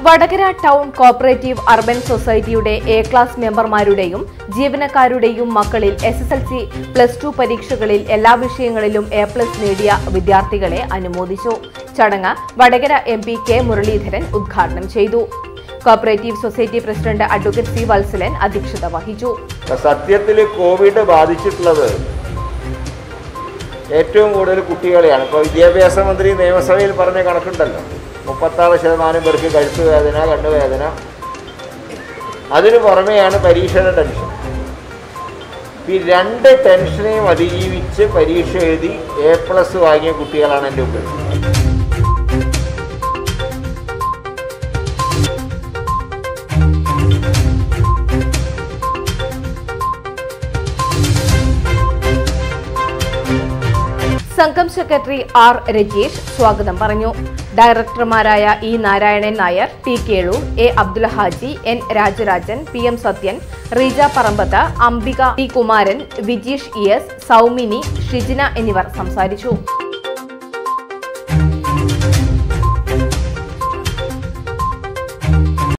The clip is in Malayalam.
വടകര ടൗൺ കോപ്പറേറ്റീവ് അർബൻ സൊസൈറ്റിയുടെ എ ക്ലാസ് മെമ്പർമാരുടെയും ജീവനക്കാരുടെയും മക്കളിൽ S S L C plus two പരീക്ഷകളിൽ എല്ലാ വിഷയങ്ങളിലും എ പ്ലസ് നേടിയ വിദ്യാർത്ഥികളെ അനുമോദിച്ചു ചടങ്ങ് Vadakara M P K Muraleedharan ഉദ്ഘാടനം ചെയ്തു cooperative society president advocate C Valsalan അധ്യക്ഷത വഹിച്ചു സത്യത്തിൽ കോവിഡ് ബാധിച്ചിട്ടുള്ളത് ഏറ്റവും കൂടുതൽ കുട്ടികളെയാണ് ഇപ്പോൾ വിദ്യാഭ്യാസ മന്ത്രി നിയമസഭയിൽ പറഞ്ഞ കണക്കുണ്ടല്ലോ മുപ്പത്താറ് ശതമാനം പേർക്ക് കഴുത്ത് വേദന കണ്ണുവേദന അതിനു പുറമെയാണ് പരീക്ഷയുടെ ടെൻഷൻ ഈ രണ്ട് ടെൻഷനെയും അതിജീവിച്ച് പരീക്ഷ എഴുതി എ പ്ലസ് വാങ്ങിയ കുട്ടികളാണ് എൻ്റെ മുമ്പിൽ സംഘം സെക്രട്ടറി ആർ രജേഷ് സ്വാഗതം പറഞ്ഞു ഡയറക്ടർമാരായ E Narayanan Nair T Kelu A Abdul Haji N Rajarajan P M Sathyan Reeja Parambath Ambika T Kumaran Vijeesh E S Soumini Shijina എന്നിവർ സംസാരിച്ചു